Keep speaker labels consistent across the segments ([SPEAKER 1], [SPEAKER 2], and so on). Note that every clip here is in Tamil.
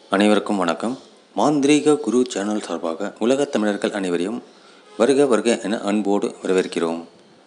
[SPEAKER 1] அனைவருக்கும் வணக்கம் மாந்திரீக குரு சேனல் சார்பாக உலகத் தமிழர்கள் அனைவரையும் வருக வருக என அன்போடு வரவேற்கிறோம்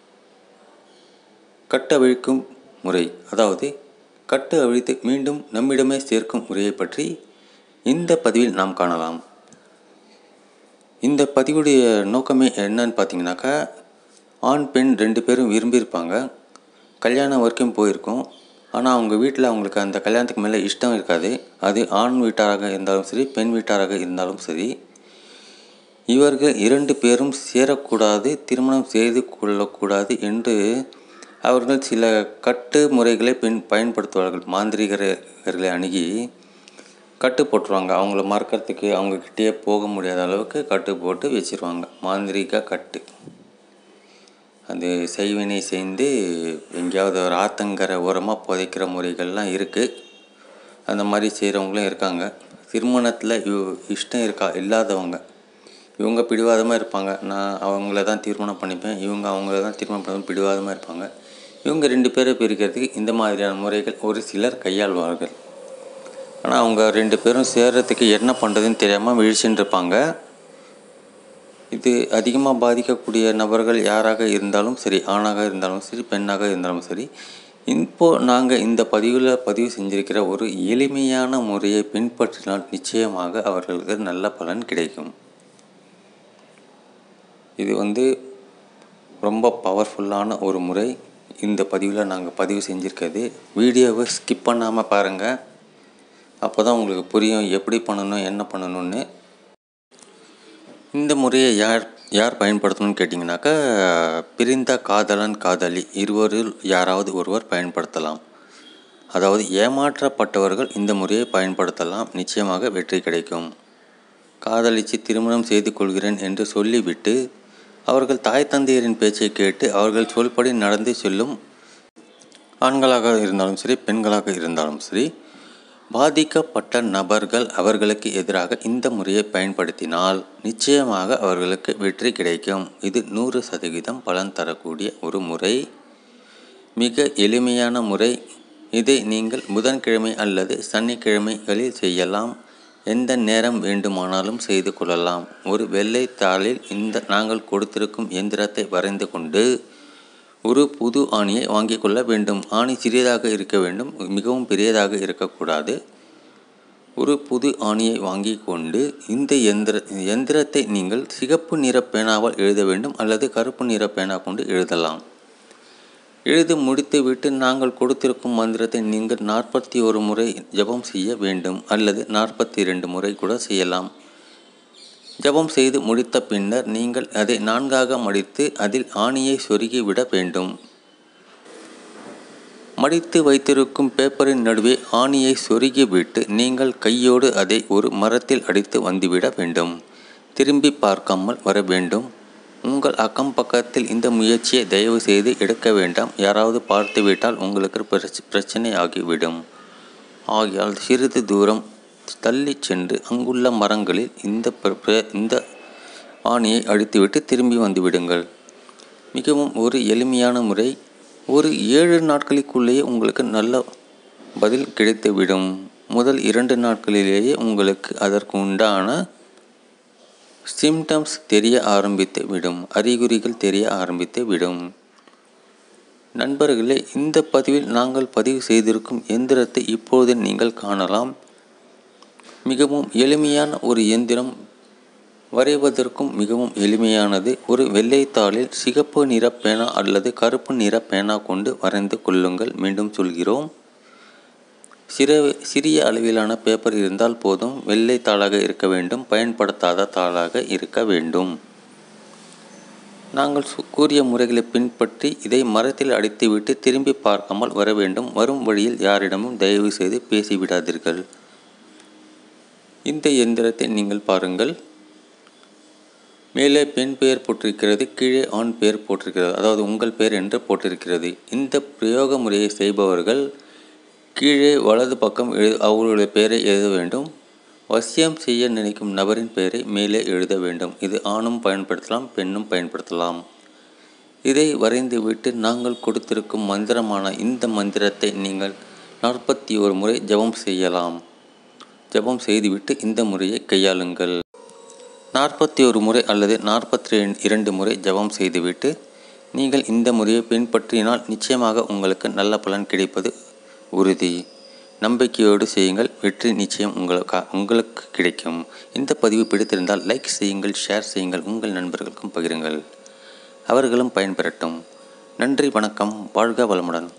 [SPEAKER 1] கட்டு அவிழ்க்கும் முறை அதாவது கட்டு அவிழ்த்து மீண்டும் நம்மிடமே சேர்க்கும் முறையை பற்றி இந்த பதிவில் நாம் காணலாம் இந்த பதிவுடைய நோக்கமே என்னன்னு பார்த்தீங்கன்னாக்கா ஆண் பெண் ரெண்டு பேரும் விரும்பியிருப்பாங்க கல்யாணம் வரைக்கும் போயிருக்கும் ஆனால் அவங்க வீட்டில் அவங்களுக்கு அந்த கல்யாணத்துக்கு மேலே இஷ்டம் இருக்காது அது ஆண் வீட்டாராக இருந்தாலும் சரி பெண் வீட்டாராக இருந்தாலும் சரி இவர்கள் இரண்டு பேரும் சேரக்கூடாது திருமணம் செய்து கொள்ளக்கூடாது என்று அவர்கள் சில கட்டு முறைகளை பின் பயன்படுத்துவார்கள் மாந்திரிகர்களை அணுகி கட்டு போட்டுருவாங்க அவங்கள மறக்கிறதுக்கு அவங்கக்கிட்டேயே போக முடியாத அளவுக்கு கட்டு போட்டு வச்சுருவாங்க மாந்திரிக கட்டு அது செய்வினை செய்து எங்கேயாவது ஒரு ஆத்தங்கரை ஓரமாக புதைக்கிற முறைகள்லாம் இருக்குது அந்த மாதிரி செய்கிறவங்களும் இருக்காங்க திருமணத்தில் இஷ்டம் இருக்கா இல்லாதவங்க இவங்க பிடிவாதமாக இருப்பாங்க நான் அவங்கள தான் திருமணம் பண்ணிப்பேன் இவங்க அவங்கள தான் திருமணம் பண்ண பிடிவாதமாக இருப்பாங்க இவங்க ரெண்டு பேரை பிரிக்கிறதுக்கு இந்த மாதிரியான முறைகள் ஒரு சிலர் கையாள்வார்கள் ஆனால் அவங்க ரெண்டு பேரும் சேர்றதுக்கு என்ன பண்ணுறதுன்னு தெரியாமல் விழிச்சுட்டு இருப்பாங்க இது அதிகமாக பாதிக்கக்கூடிய நபர்கள் யாராக இருந்தாலும் சரி ஆணாக இருந்தாலும் சரி பெண்ணாக இருந்தாலும் சரி இப்போது நாங்கள் இந்த பதிவில் பதிவு செஞ்சிருக்கிற ஒரு எளிமையான முறையை பின்பற்றினால் நிச்சயமாக அவர்களுக்கு நல்ல பலன் கிடைக்கும் இது வந்து ரொம்ப பவர்ஃபுல்லான ஒரு முறை இந்த பதிவில் நாங்கள் பதிவு செஞ்சுருக்கிறது வீடியோவை ஸ்கிப் பண்ணாமல் பாருங்கள் அப்போ தான் உங்களுக்கு புரியும் எப்படி பண்ணணும் என்ன பண்ணணும்னு இந்த முறையை யார் யார் பயன்படுத்தணும்னு கேட்டிங்கனாக்கா பிரிந்த காதலன் காதலி இருவரில் யாராவது ஒருவர் பயன்படுத்தலாம் அதாவது ஏமாற்றப்பட்டவர்கள் இந்த முறையை பயன்படுத்தலாம் நிச்சயமாக வெற்றி கிடைக்கும் காதலிச்சு திருமணம் செய்து கொள்கிறேன் என்று சொல்லிவிட்டு அவர்கள் தாய் தந்தையரின் பேச்சை கேட்டு அவர்கள் சொல்படி நடந்து செல்லும் ஆண்களாக இருந்தாலும் சரி பெண்களாக இருந்தாலும் சரி பாதிக்கப்பட்ட நபர்கள் அவர்களுக்கு எதிராக இந்த முறையை பயன்படுத்தினால் நிச்சயமாக அவர்களுக்கு வெற்றி கிடைக்கும் இது நூறு சதவீதம் பலன் தரக்கூடிய ஒரு முறை மிக எளிமையான முறை இதை நீங்கள் புதன்கிழமை அல்லது சனிக்கிழமைகளில் செய்யலாம் எந்த நேரம் வேண்டுமானாலும் செய்து கொள்ளலாம் ஒரு வெள்ளை தாளில் இந்த நாங்கள் கொடுத்திருக்கும் எந்திரத்தை வரைந்து கொண்டு ஒரு புது ஆணியை வாங்கி கொள்ள வேண்டும் ஆணி சிறியதாக இருக்க வேண்டும் மிகவும் பெரியதாக இருக்கக்கூடாது ஒரு புது ஆணியை வாங்கி கொண்டு இந்த எந்திர எந்திரத்தை நீங்கள் சிகப்பு நிற பேனாவால் எழுத வேண்டும் அல்லது கருப்பு நிற பேனா கொண்டு எழுதலாம் எழுதி முடித்துவிட்டு நாங்கள் கொடுத்திருக்கும் மந்திரத்தை நீங்கள் நாற்பத்தி ஒரு முறை ஜபம் செய்ய வேண்டும் அல்லது நாற்பத்தி ரெண்டு முறை கூட செய்யலாம் ஜபம் செய்து முடித்த பின்னர் நீங்கள் அதை நான்காக மடித்து அதில் ஆணியை சொருகி விட வேண்டும் மடித்து வைத்திருக்கும் பேப்பரின் நடுவே ஆணியை சொருகி விட்டு நீங்கள் கையோடு அதை ஒரு மரத்தில் அடித்து வந்துவிட வேண்டும் திரும்பி பார்க்காமல் வர வேண்டும் உங்கள் அக்கம் பக்கத்தில் இந்த முயற்சியை தயவு செய்து எடுக்க வேண்டாம் யாராவது பார்த்துவிட்டால் உங்களுக்கு பிரச்சனை ஆகிவிடும் ஆகியால் சிறிது தூரம் தள்ளி சென்று அங்குள்ள மரங்களில் இந்த இந்த ஆணியை அடித்துவிட்டு திரும்பி வந்து விடுங்கள் மிகவும் ஒரு எளிமையான முறை ஒரு ஏழு நாட்களுக்குள்ளேயே உங்களுக்கு நல்ல பதில் கிடைத்துவிடும் முதல் இரண்டு நாட்களிலேயே உங்களுக்கு அதற்கு உண்டான சிம்டம்ஸ் தெரிய ஆரம்பித்து விடும் அறிகுறிகள் தெரிய ஆரம்பித்து விடும் நண்பர்களே இந்த பதிவில் நாங்கள் பதிவு செய்திருக்கும் எந்திரத்தை இப்போது நீங்கள் காணலாம் மிகவும் எளிமையான ஒரு எந்திரம் வரைவதற்கும் மிகவும் எளிமையானது ஒரு வெள்ளைத்தாளில் சிகப்பு நிற பேனா அல்லது கருப்பு நிற பேனா கொண்டு வரைந்து கொள்ளுங்கள் மீண்டும் சொல்கிறோம் சிற சிறிய அளவிலான பேப்பர் இருந்தால் போதும் வெள்ளை தாளாக இருக்க வேண்டும் பயன்படுத்தாத தாளாக இருக்க வேண்டும் நாங்கள் கூறிய முறைகளை பின்பற்றி இதை மரத்தில் அடித்துவிட்டு திரும்பி பார்க்காமல் வர வேண்டும் வரும் வழியில் யாரிடமும் தயவு செய்து பேசிவிடாதீர்கள் இந்த எந்திரத்தை நீங்கள் பாருங்கள் மேலே பெண் பெயர் போட்டிருக்கிறது கீழே ஆண் பெயர் போட்டிருக்கிறது அதாவது உங்கள் பெயர் என்று போட்டிருக்கிறது இந்த பிரயோக முறையை செய்பவர்கள் கீழே வலது பக்கம் எழு அவர்களுடைய பெயரை எழுத வேண்டும் வசியம் செய்ய நினைக்கும் நபரின் பெயரை மேலே எழுத வேண்டும் இது ஆணும் பயன்படுத்தலாம் பெண்ணும் பயன்படுத்தலாம் இதை வரைந்துவிட்டு நாங்கள் கொடுத்திருக்கும் மந்திரமான இந்த மந்திரத்தை நீங்கள் நாற்பத்தி ஒரு முறை ஜெபம் செய்யலாம் ஜெபம் செய்துவிட்டு இந்த முறையை கையாளுங்கள் நாற்பத்தி ஒரு முறை அல்லது நாற்பத்தி இரண்டு முறை ஜெபம் செய்துவிட்டு நீங்கள் இந்த முறையை பின்பற்றினால் நிச்சயமாக உங்களுக்கு நல்ல பலன் கிடைப்பது உறுதி நம்பிக்கையோடு செய்யுங்கள் வெற்றி நிச்சயம் உங்களுக்கு உங்களுக்கு கிடைக்கும் இந்த பதிவு பிடித்திருந்தால் லைக் செய்யுங்கள் ஷேர் செய்யுங்கள் உங்கள் நண்பர்களுக்கும் பகிருங்கள் அவர்களும் பயன்பெறட்டும் நன்றி வணக்கம் வாழ்க வளமுடன்